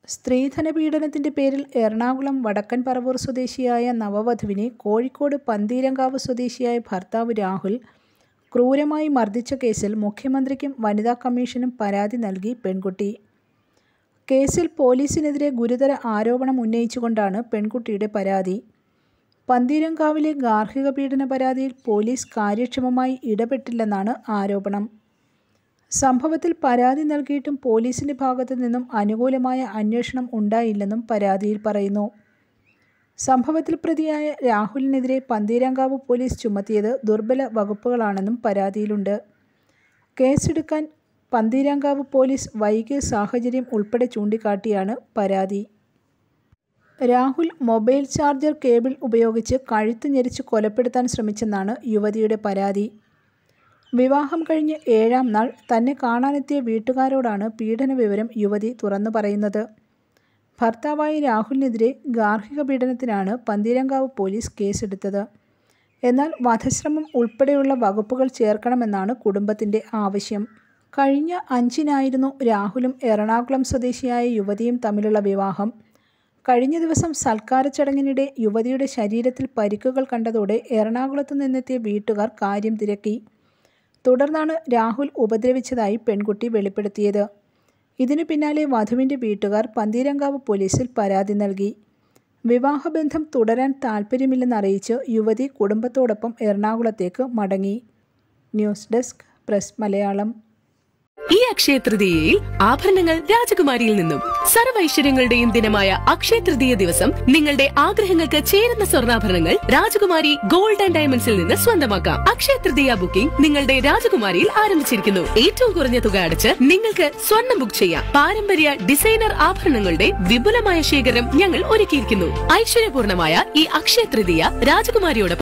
സ്ത്രീധന പീഡനത്തിന്റെ പേരിൽ എറണാകുളം വടക്കൻ പറവൂർ സ്വദേശിയായ നവവധുവിനെ കോഴിക്കോട് പന്തീരങ്കാവ് സ്വദേശിയായ ഭർത്താവ് രാഹുൽ ക്രൂരമായി മർദ്ദിച്ച കേസിൽ മുഖ്യമന്ത്രിക്കും വനിതാ കമ്മീഷനും പരാതി നൽകി പെൺകുട്ടി കേസിൽ പോലീസിനെതിരെ ഗുരുതര ആരോപണം ഉന്നയിച്ചുകൊണ്ടാണ് പെൺകുട്ടിയുടെ പരാതി പന്തീരങ്കാവിലെ ഗാർഹിക പീഡന പരാതിയിൽ പോലീസ് കാര്യക്ഷമമായി ഇടപെട്ടില്ലെന്നാണ് ആരോപണം സംഭവത്തിൽ പരാതി നൽകിയിട്ടും പോലീസിന്റെ ഭാഗത്തു നിന്നും അനുകൂലമായ അന്വേഷണം ഉണ്ടായില്ലെന്നും പരാതിയിൽ പറയുന്നു സംഭവത്തിൽ പ്രതിയായ രാഹുലിനെതിരെ പന്തീരാങ്കാവ് പോലീസ് ചുമത്തിയത് ദുർബല വകുപ്പുകളാണെന്നും പരാതിയിലുണ്ട് കേസെടുക്കാൻ പന്തീരാങ്കാവ് പോലീസ് വൈകിയ സാഹചര്യം ഉൾപ്പെടെ ചൂണ്ടിക്കാട്ടിയാണ് പരാതി രാഹുൽ മൊബൈൽ ചാർജർ കേബിൾ ഉപയോഗിച്ച് കഴുത്ത് ഞെരിച്ച് കൊലപ്പെടുത്താൻ ശ്രമിച്ചെന്നാണ് യുവതിയുടെ പരാതി വിവാഹം കഴിഞ്ഞ് ഏഴാം നാൾ തന്നെ കാണാനെത്തിയ വീട്ടുകാരോടാണ് പീഡന വിവരം യുവതി തുറന്നു പറയുന്നത് ഭർത്താവായ രാഹുലിനെതിരെ ഗാർഹിക പീഡനത്തിനാണ് പന്തീരങ്കാവ് പോലീസ് കേസെടുത്തത് എന്നാൽ വധശ്രമം ഉൾപ്പെടെയുള്ള വകുപ്പുകൾ ചേർക്കണമെന്നാണ് കുടുംബത്തിൻ്റെ ആവശ്യം കഴിഞ്ഞ അഞ്ചിനായിരുന്നു രാഹുലും എറണാകുളം സ്വദേശിയായ യുവതിയും തമ്മിലുള്ള വിവാഹം കഴിഞ്ഞ ദിവസം സൽക്കാര ചടങ്ങിനിടെ യുവതിയുടെ ശരീരത്തിൽ പരിക്കുകൾ കണ്ടതോടെ എറണാകുളത്ത് നിന്നെത്തിയ വീട്ടുകാർ കാര്യം തിരക്കി തുടർന്നാണ് രാഹുൽ ഉപദ്രവിച്ചതായി പെൺകുട്ടി വെളിപ്പെടുത്തിയത് ഇതിനു പിന്നാലെ വധുവിൻ്റെ വീട്ടുകാർ പന്തീരങ്കാവ് പോലീസിൽ പരാതി നൽകി വിവാഹബന്ധം തുടരാൻ താൽപ്പര്യമില്ലെന്നറിയിച്ച് യുവതി കുടുംബത്തോടൊപ്പം എറണാകുളത്തേക്ക് മടങ്ങി ന്യൂസ് ഡെസ്ക് പ്രസ് മലയാളം ഈ അക്ഷയ തൃതീയയിൽ ആഭരണങ്ങൾ രാജകുമാരിയിൽ നിന്നും സർവൈശ്വര്യങ്ങളുടെയും ദിനമായ അക്ഷയ തൃതീയ ദിവസം നിങ്ങളുടെ ആഗ്രഹങ്ങൾക്ക് ചേരുന്ന സ്വർണ്ണാഭരണങ്ങൾ രാജകുമാരി ഗോൾഡ് ആൻഡ് ഡയമണ്ട്സിൽ നിന്ന് സ്വന്തമാക്കാം അക്ഷയ തൃതീയ ബുക്കിംഗ് നിങ്ങളുടെ രാജകുമാരിയിൽ ആരംഭിച്ചിരിക്കുന്നു ഏറ്റവും കുറഞ്ഞ തുക അടച്ച് നിങ്ങൾക്ക് സ്വർണ്ണം ബുക്ക് ചെയ്യാം പാരമ്പര്യ ഡിസൈനർ ആഭരണങ്ങളുടെ വിപുലമായ ശേഖരം ഞങ്ങൾ ഒരുക്കിയിരിക്കുന്നു ഐശ്വര്യപൂർണമായ ഈ അക്ഷയ തൃതീയ രാജകുമാരിയോടൊപ്പം